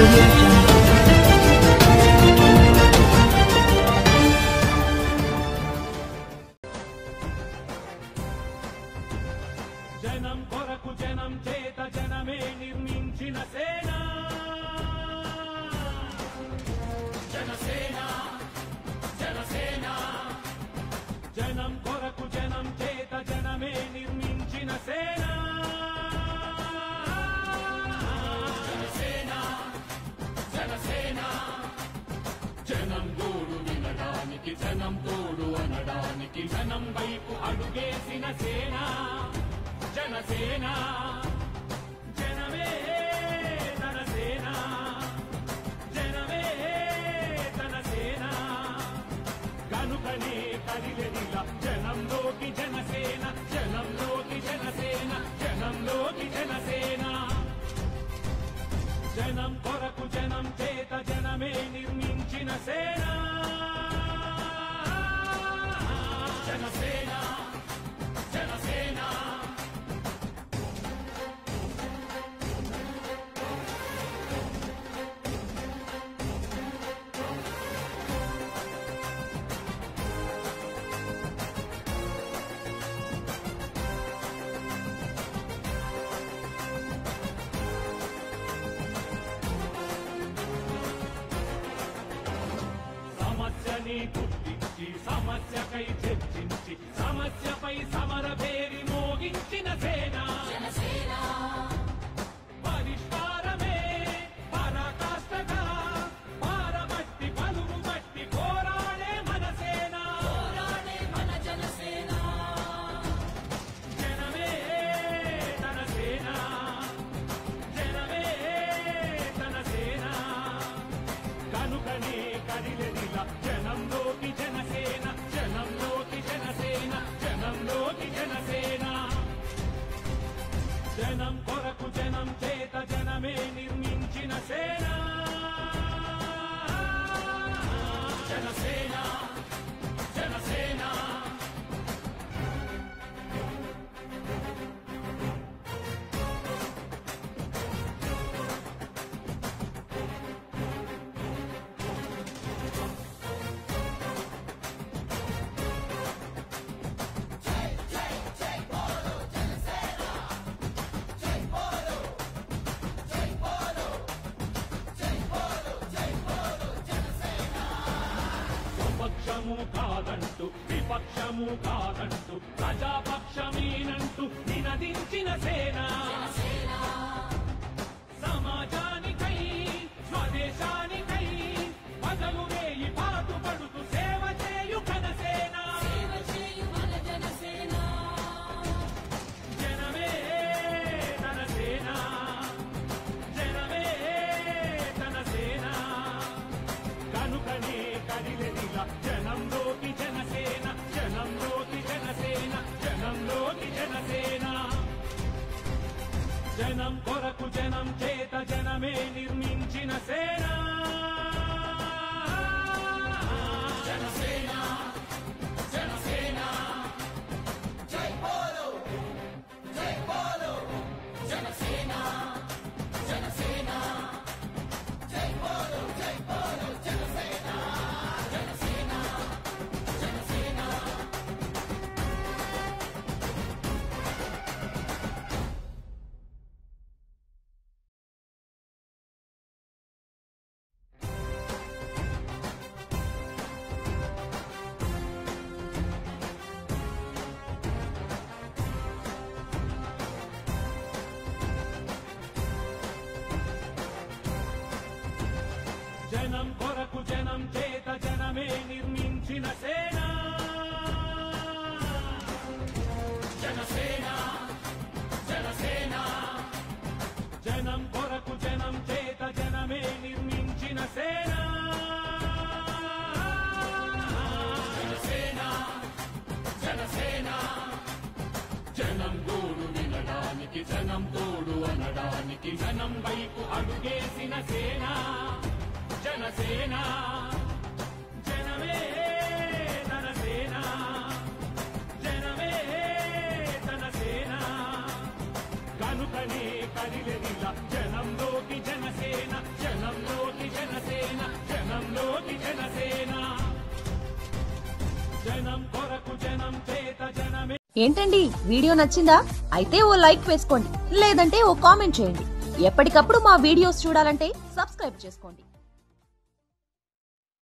audio jungle. జనం కొరకు జనం చేత జనమే నిర్మించిన సేన జనసేన జనసేన జనం కొరకు జనం చేత జనమే నిర్మించిన సేన జనసేన జనసేన జనం గోడు వినడానికి జనం తోడు అనడానికి జనం వైపు అడుగేసిన సేన జనసేన జనమే తన సేన జనమే తన సేన కనుకనే కదిలెదిల జనంలోకి జనసేన జనంలోకి జనసేన జనంలోకి జనసేన జనం కొరకు జనం చేత జనమే నిర్మించిన సేన జనసేన జనసేన సమస్యని గుర్తించి సమస్యకై చర్చించి సమస్యపై సమర పేరి మోగించిన సేన పరిష్కారమే పరాకాష్ఠగా పారబట్టి పలువు బట్టి పోరాడే మన సేన జనమే తన సేన జనమే తన సేన కనుకనే కదిలెదిల జనంలోకి జనసేన జనంలోకి జనసేన జనంలోకి జనసేన జనం కొరకు జనం చేత జనమే నిర్మించిన సేన జనసేన జనసేన స్వపక్షము కాదంటూ విపక్షము కాదంటూ ప్రజాపక్షమేనంటూ నినదించిన సేన సమాజానికై స్వదేశానికై పదలు వేయి పాటుపడుతూ సేవ చేయు ఘనసేన జనమే తన సేన జనమే తన సేన కనుకనే కదిలెదిల జనంలోకి జనసేన జనంలోకి జనసేన జనంలోకి జనసేన జనం కొరకు జనం చేత జనమే నిర్మించిన సేన జనసేన జనసేన జనసేన జనసేన జనం కొరకు జనం చేత జనమే నిర్మించిన సేన జనసేన జనసేన జనం కొరకు జనం చేత జనమే నిర్మించిన సేన జనసేన జనసేన జనం గోడు వినడానికి జనం తోడు అనడానికి జనం వైపు అడుగేసిన సేన జనసేన జనమే తన సేన జనమే తన సేన కనుకనే కదిలెదిల జనంలోకి జనసేన జనం జనం కొరకు జనం చేత జనమే ఏంటండి వీడియో నచ్చిందా అయితే ఓ లైక్ వేసుకోండి లేదంటే ఓ కామెంట్ చేయండి ఎప్పటికప్పుడు మా వీడియోస్ చూడాలంటే సబ్స్క్రైబ్ చేసుకోండి